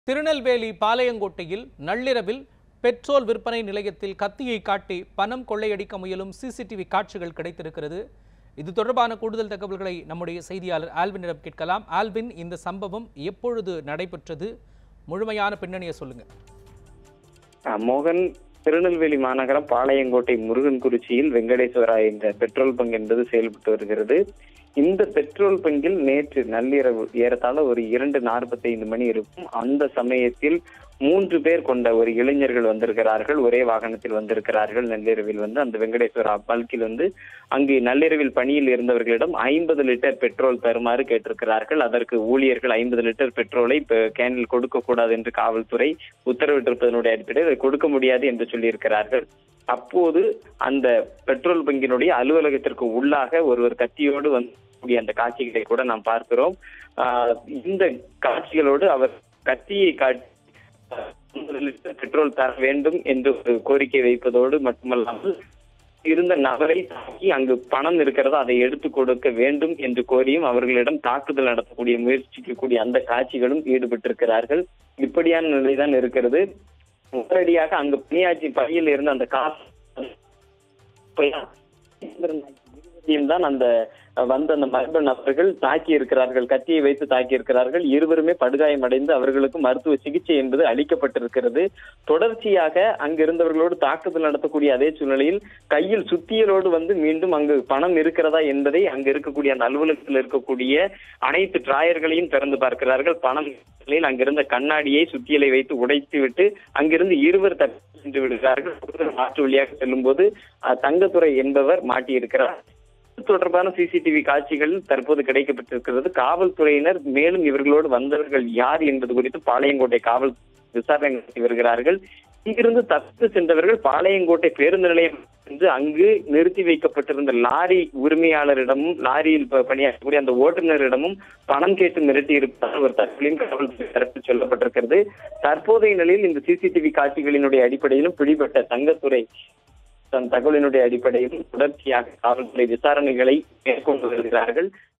திருநெல்வேலி பாளையங்கோட்டையில் நள்ளிரவில் பெட்ரோல் விற்பனை நிலையத்தில் கத்தியை காட்டி பணம் கொள்ளையடிக்க முயலும் சிசிடிவி காட்சிகள் கிடைத்திருக்கிறது இது தொடர்பான கூடுதல் தகவல்களை நம்முடைய செய்தியாளர் ஆல்வினிடம் கேட்கலாம் ஆல்வின் இந்த சம்பவம் எப்பொழுது நடைபெற்றது முழுமையான பின்னணியை சொல்லுங்க அஹ் மோகன் திருநெல்வேலி மாநகரம் பாளையங்கோட்டை முருகன்குறிச்சியில் வெங்கடேஸ்வரா என்ற பெட்ரோல் பங்க் என்பது செயல்பட்டு வருகிறது இந்த பெட்ரோல் பங்கில் நேற்று நள்ளிரவு ஏறத்தாழ ஒரு இரண்டு நாற்பத்தி ஐந்து மணி இருக்கும் அந்த சமயத்தில் மூன்று பேர் கொண்ட ஒரு இளைஞர்கள் வந்திருக்கிறார்கள் ஒரே வாகனத்தில் வந்திருக்கிறார்கள் நள்ளிரவில் வந்து அந்த வெங்கடேஸ்வரா பல்கில் வந்து அங்கு நள்ளிரவில் பணியில் இருந்தவர்களிடம் ஐம்பது லிட்டர் பெட்ரோல் தருமாறு கேட்டிருக்கிறார்கள் அதற்கு ஊழியர்கள் ஐம்பது லிட்டர் பெட்ரோலை ப- கேனில் கொடுக்க கூடாது என்று காவல்துறை உத்தரவிட்டிருப்பதனுடைய அடிப்படையில் அதை கொடுக்க முடியாது என்று சொல்லியிருக்கிறார்கள் அப்போது அந்த பெட்ரோல் பங்கினுடைய அலுவலகத்திற்கு உள்ளாக ஒருவர் கத்தியோடு வந்து கூடிய அந்த காட்சிகளை கூட நாம் பார்க்கிறோம் ஆஹ் இந்த காட்சிகளோடு அவர் கத்தியை காட்டி ஐம்பது லிட்டர் பெட்ரோல் தர வேண்டும் என்று ஒரு கோரிக்கை வைப்பதோடு மட்டுமல்லாமல் இருந்த நபரை தாக்கி அங்கு பணம் இருக்கிறதோ அதை எடுத்து கொடுக்க வேண்டும் என்று கோரியும் அவர்களிடம் தாக்குதல் நடத்தக்கூடிய முயற்சிக்கக்கூடிய அந்த காட்சிகளும் ஈடுபட்டிருக்கிறார்கள் இப்படியான நிலைதான் இருக்கிறது உடனடியாக அங்கு பணியாற்றி பணியில் இருந்த அந்த காசு தான் அந்த வந்த அந்த மர்ம நபர்கள் தாக்கி இருக்கிறார்கள் கத்தியை வைத்து தாக்கி இருக்கிறார்கள் இருவருமே படுகாயமடைந்து அவர்களுக்கு மருத்துவ சிகிச்சை என்பது அளிக்கப்பட்டிருக்கிறது தொடர்ச்சியாக அங்கிருந்தவர்களோடு தாக்குதல் நடத்தக்கூடிய அதே சூழ்நிலையில் கையில் சுத்தியலோடு வந்து மீண்டும் அங்கு பணம் இருக்கிறதா என்பதை அங்கு இருக்கக்கூடிய அந்த அலுவலகத்தில் இருக்கக்கூடிய அனைத்து டிராயர்களையும் திறந்து பார்க்கிறார்கள் பணம் நிலையில் அங்கிருந்த கண்ணாடியை சுத்தியலை வைத்து உடைத்து விட்டு அங்கிருந்து இருவர் தப்பி சென்று விடுகிறார்கள் ஒருவர் மாற்று வழியாக செல்லும் போது தங்கத்துறை என்பவர் மாட்டியிருக்கிறார் இது தொடர்பான சிசிடிவி காட்சிகள் தற்போது கிடைக்கப்பட்டிருக்கிறது காவல்துறையினர் மேலும் இவர்களோடு வந்தவர்கள் யார் என்பது குறித்து பாளையங்கோட்டை காவல் விசாரணை நடத்தி வருகிறார்கள் இங்கிருந்து தப்பித்து சென்றவர்கள் பாளையங்கோட்டை பேருந்து நிலையம் சென்று அங்கு நிறுத்தி வைக்கப்பட்டிருந்த லாரி உரிமையாளரிடமும் லாரியில் ப- பணியாற்றக்கூடிய அந்த ஓட்டுநரிடமும் பணம் கேட்டு மிரட்டி இருப்பதாக ஒரு தகவலையும் காவல்துறை தரப்பில் சொல்லப்பட்டிருக்கிறது தற்போதைய நிலையில் இந்த சிசிடிவி காட்சிகளினுடைய அடிப்படையிலும் பிடிபட்ட தங்கத்துறை தன் தகவலினுடைய அடிப்படையில் தொடர்ச்சியாக காவல்துறை விசாரணைகளை மேற்கொண்டு வருகிறார்கள்